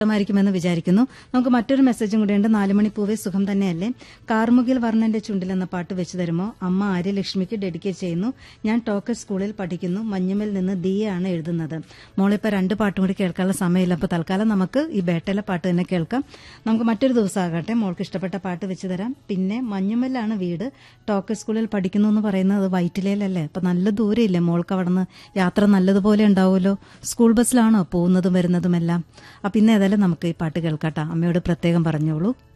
ഇഷ്ടമായിരിക്കുമെന്ന് വിചാരിക്കുന്നു നമുക്ക് മറ്റൊരു മെസ്സേജും കൂടിയുണ്ട് നാലുമണി പൂവേ സുഖം തന്നെയല്ലേ കാർമുകിൽ വർണ്ണന്റെ ചുണ്ടിൽ എന്ന പാട്ട് വെച്ച് തരുമോ അമ്മ ആര്യലക്ഷ്മിക്ക് ഡെഡിക്കേറ്റ് ചെയ്യുന്നു ഞാൻ ടോക്കർ സ്കൂളിൽ പഠിക്കുന്നു മഞ്ഞുമൽ നിന്ന് ദിയാണ് എഴുതുന്നത് മോളിപ്പോ രണ്ട് പാട്ടും കൂടി കേൾക്കാനുള്ള സമയമില്ല അപ്പൊ തൽക്കാലം നമുക്ക് ഈ ബേട്ടയിലെ പാട്ട് തന്നെ കേൾക്കാം നമുക്ക് മറ്റൊരു ദിവസം ആകട്ടെ മോൾക്ക് ഇഷ്ടപ്പെട്ട പാട്ട് വെച്ച് തരാം പിന്നെ മഞ്ഞുമലാണ് വീട് ടോക്കർ സ്കൂളിൽ പഠിക്കുന്നു എന്ന് പറയുന്നത് വൈറ്റിലയിലല്ലേ അപ്പൊ നല്ല ദൂരമില്ലേ മോൾക്ക് അവിടുന്ന് യാത്ര നല്ലതുപോലെ ഉണ്ടാവുമല്ലോ സ്കൂൾ ബസ്സിലാണോ പോകുന്നതും വരുന്നതും എല്ലാം അപ്പൊ ഇന്ന് ഏതായാലും നമുക്ക് ഈ പാട്ട് കേൾക്കാട്ടോ അമ്മയോട് പ്രത്യേകം പറഞ്ഞോളൂ